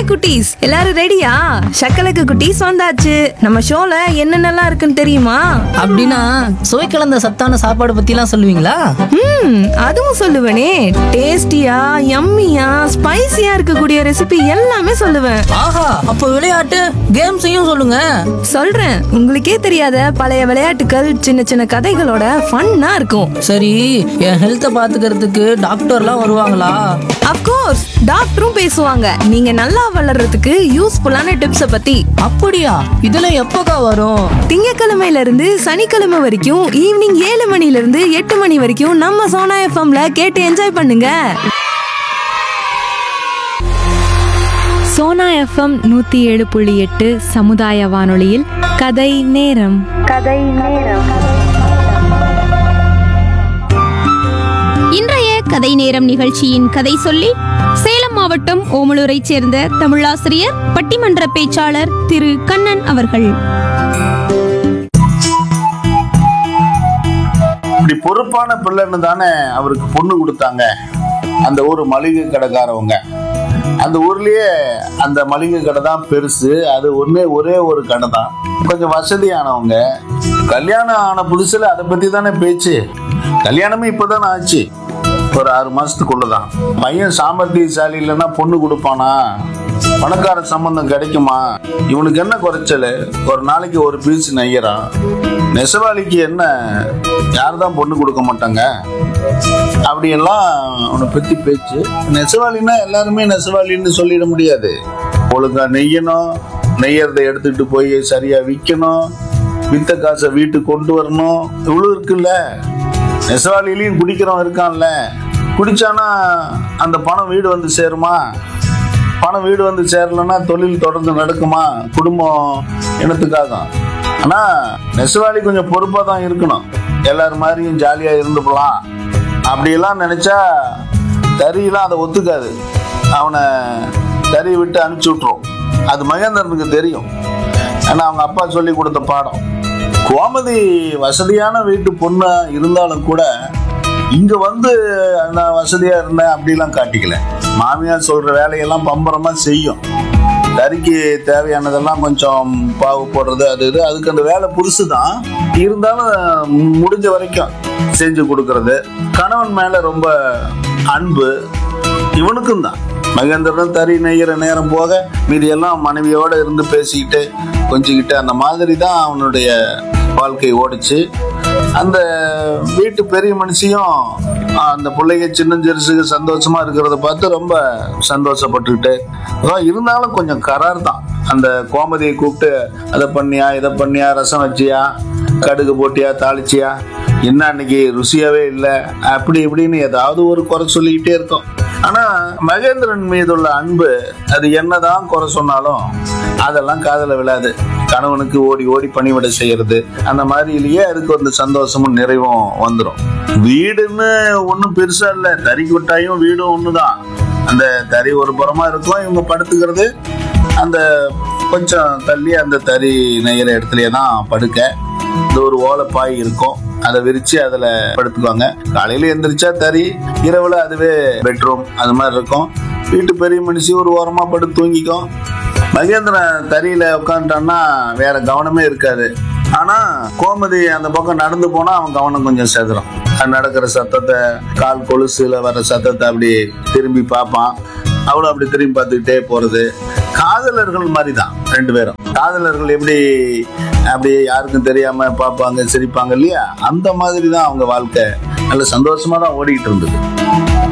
குட்டீஸ் எல்லாரும் ரெடியா சக்கலக்கு குட்டீஸ் வந்தாச்சு நம்ம ஷோல என்னென்னலாம் இருக்குன்னு தெரியுமா அப்படின்னா சுவை கலந்த சத்தான சாப்பாடு பத்திலாம் சொல்லுவீங்களா ம் அதுவும் சொல்லுவேனே டேஸ்டியா யம்மியா ஸ்பைசியா இருக்கக்கூடிய ரெசிபி எல்லாமே சொல்லுவேன் ஆஹா அப்ப விளையாட்டு கேம்ஸையும் சொல்லுங்க சொல்றேன் உங்களுக்கே தெரியாத பழைய விளையாட்டுகள் சின்ன சின்ன கதைகளோட ஃபன்னா இருக்கும் சரி என் ஹெல்த்தை பாத்துக்கிறதுக்கு டாக்டர்லாம் வருவாங்களா அப்கோர்ஸ் டாக்டரும் பேசுவாங்க நீங்க நல்லா வளர்றதுக்கு யூஸ்ஃபுல்லான டிப்ஸ பத்தி அப்படியா இதெல்லாம் எப்போக்கா வரும் திங்கக்கிழமையில இருந்து சனிக்கிழமை வரைக்கும் ஈவினிங் ஏழு மணில இருந்து எட்டு மணி வரைக்கும் நம்ம சோனா எஃப்எம்ல கேட்டு என்ஜாய் பண்ணுங்க சோனா எஃப்எம் நூத்தி ஏழு புள்ளி எட்டு சமுதாய வானொலியில் கதை நேரம் இன்றைய கதை நேரம் நிகழ்ச்சியின் கதை சொல்லி சேலம் மாவட்டம் ஓமலூரைச் சேர்ந்த தமிழாசிரியர் பட்டிமன்ற பேச்சாளர் திரு கண்ணன் அவர்கள் இப்படி பொறுப்பான பிள்ளைன்னு தானே அவருக்கு பொண்ணு கொடுத்தாங்க அந்த ஊர் மளிகை கடைக்காரவங்க அந்த ஊர்லயே அந்த மளிகை கடை தான் பெருசு அது ஒண்ணே ஒரே ஒரு கடை தான் கொஞ்சம் வசதியானவங்க கல்யாணம் ஆன புதுசுல அதை பத்தி தானே பேச்சு கல்யாணமே இப்பதானே ஆச்சு ஒரு ஆறு மாசத்துக்குள்ளதான் பையன் சாமர்த்தியசாலி இல்லைன்னா பொண்ணு கொடுப்பானா பணக்கார சம்பந்தம் கிடைக்குமா இவனுக்கு என்ன குறைச்சல் ஒரு நாளைக்கு ஒரு பீஸ் நெய்யறான் நெசவாளிக்கு என்ன யார் தான் பொண்ணு கொடுக்க மாட்டாங்க அப்படியெல்லாம் அவனை பத்தி பேச்சு நெசவாளின்னா எல்லாருமே நெசவாளின்னு சொல்லிட முடியாது ஒழுங்கா நெய்யணும் நெய்யறதை எடுத்துட்டு போய் சரியா விற்கணும் வித்த காசை வீட்டுக்கு கொண்டு வரணும் இவ்வளவு இருக்குல்ல நெசவாளிலையும் குடிக்கிறவன் இருக்கான்ல குடிச்சானா அந்த பணம் வீடு வந்து சேருமா பணம் வீடு வந்து சேரலன்னா தொழில் தொடர்ந்து நடக்குமா குடும்பம் இனத்துக்காக ஆனா நெசவாளி கொஞ்சம் பொறுப்பா தான் இருக்கணும் எல்லார் மாதிரியும் ஜாலியா இருந்து போலாம் அப்படியெல்லாம் நினைச்சா தறியெல்லாம் அதை ஒத்துக்காது அவனை தறி விட்டு அனுப்பிச்சு விட்டுரும் அது மகேந்திரனுக்கு தெரியும் ஏன்னா அவங்க அப்பா சொல்லி கொடுத்த பாடம் கோமதி வசதியான வீட்டு பொண்ணா இருந்தாலும் கூட இங்க வந்து நான் வசதியா இருந்தேன் அப்படிலாம் காட்டிக்கல மாமியார் சொல்ற வேலையெல்லாம் பம்பரமா செய்யும் தறிக்கு தேவையானதெல்லாம் கொஞ்சம் பாவு போடுறது அது இது அதுக்கு அந்த வேலை புதுசு தான் இருந்தாலும் முடிஞ்ச வரைக்கும் செஞ்சு கொடுக்கறது கணவன் மேல ரொம்ப அன்பு இவனுக்கும் தான் மகேந்திரனும் தறி நெய்கிற நேரம் போக மீதி எல்லாம் மனைவியோட இருந்து பேசிக்கிட்டு கொஞ்சிக்கிட்டு அந்த மாதிரி தான் அவனுடைய வாழ்க்கை ஓடிச்சு அந்த வீட்டு பெரிய மனுஷியும் அந்த பிள்ளைங்க சின்னஞ்சிறுசுக்கு சந்தோஷமா இருக்கிறத பார்த்து ரொம்ப சந்தோஷப்பட்டுக்கிட்டு அதான் இருந்தாலும் கொஞ்சம் கரார் தான் அந்த கோமதியை கூப்பிட்டு அதை பண்ணியா இதை பண்ணியா ரசம் வச்சியா கடுகு போட்டியா தாளிச்சியா என்ன அன்னைக்கு ருசியாவே இல்லை அப்படி இப்படின்னு ஏதாவது ஒரு குறை சொல்லிக்கிட்டே இருக்கும் ஆனா மகேந்திரன் மீதுள்ள அன்பு அது என்னதான் குறை சொன்னாலும் அதெல்லாம் காதல விழாது கணவனுக்கு ஓடி ஓடி பணிவிட செய்யறது அந்த மாதிரிலேயே அதுக்கு வந்து சந்தோஷமும் நிறைவும் வந்துடும் வீடுன்னு ஒன்றும் பெருசா இல்லை தறி கொட்டாயும் வீடும் ஒண்ணுதான் அந்த தறி ஒரு புறமா இருக்கும் இவங்க படுத்துக்கிறது அந்த கொஞ்சம் தள்ளி அந்த தறி நெய்கிற இடத்துலயே தான் படுக்க இந்த ஒரு ஓலைப்பாய் இருக்கும் அதை விரிச்சு அதுல படுத்துக்குவாங்க காலையில எந்திரிச்சா தறி இரவுல அதுவே பெட்ரூம் அது மாதிரி இருக்கும் வீட்டு பெரிய மனுஷி ஒரு ஓரமா படுத்து தூங்கிக்கும் மகேந்திரன் தறியில உட்காந்துட்டான்னா வேற கவனமே இருக்காது ஆனா கோமதி அந்த பக்கம் நடந்து போனா அவன் கவனம் கொஞ்சம் செதறும் அது நடக்கிற சத்தத்தை கால் கொலுசுல வர சத்தத்தை அப்படி திரும்பி பார்ப்பான் அவளும் அப்படி திரும்பி பார்த்துக்கிட்டே போறது காதலர்கள் மாதிரி தான் ரெண்டு பேரும் காதலர்கள் எப்படி அப்படி யாருக்கும் தெரியாம பார்ப்பாங்க சிரிப்பாங்க இல்லையா அந்த மாதிரி தான் அவங்க வாழ்க்கை நல்ல சந்தோஷமா தான் ஓடிக்கிட்டு இருந்தது